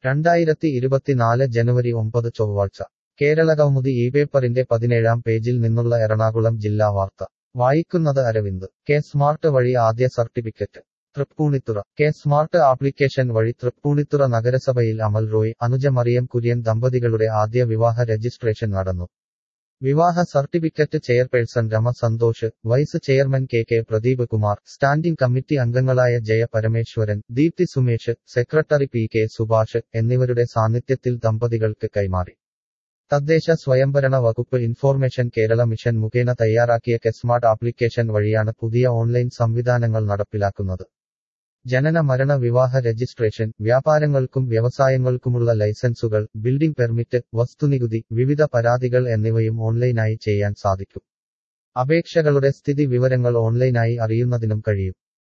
രണ്ടായിരത്തി ഇരുപത്തിനാല് ജനുവരി ഒമ്പത് ചൊവ്വാഴ്ച കേരളകൗമുദി ഈ പേപ്പറിന്റെ പതിനേഴാം പേജിൽ നിന്നുള്ള എറണാകുളം ജില്ലാ വാർത്ത വായിക്കുന്നത് അരവിന്ദ് കെ സ്മാർട്ട് വഴി ആദ്യ certificate Thrippunithura K smart application വഴി തൃപ്പൂണിത്തുറ നഗരസഭയിൽ അമൽ റോയ് അനുജ മറിയം കുര്യൻ ദമ്പതികളുടെ ആദ്യ വിവാഹ രജിസ്ട്രേഷൻ നടന്നു വിവാഹ certificate chairperson Rama Santhosh vice chairman K K Pradeep Kumar standing committee അംഗങ്ങളായ Jaya Parameswaran Deepthi Sumesh secretary P K Subhash എന്നിവരുടെ സാന്നിധ്യത്തിൽ ദമ്പതികൾക്ക് കൈമാറി തദ്ദേശ സ്വയംഭരണ വകുപ്പ് ഇൻഫോർമേഷൻ കേരള മിഷൻ മുഖേന തയ്യാറാക്കിയ കെസ്മാർട്ട് ആപ്ലിക്കേഷൻ വഴിയാണ് പുതിയ ഓൺലൈൻ സംവിധാനങ്ങൾ നടപ്പിലാക്കുന്നത് ജനന മരണ വിവാഹ രജിസ്ട്രേഷൻ വ്യാപാരങ്ങൾക്കും വ്യവസായങ്ങൾക്കുമുള്ള ലൈസൻസുകൾ ബിൽഡിംഗ് പെർമിറ്റ് വസ്തുനികുതി വിവിധ പരാതികൾ എന്നിവയും ഓൺലൈനായി ചെയ്യാൻ സാധിക്കും അപേക്ഷകളുടെ സ്ഥിതി വിവരങ്ങൾ ഓൺലൈനായി അറിയുന്നതിനും കഴിയും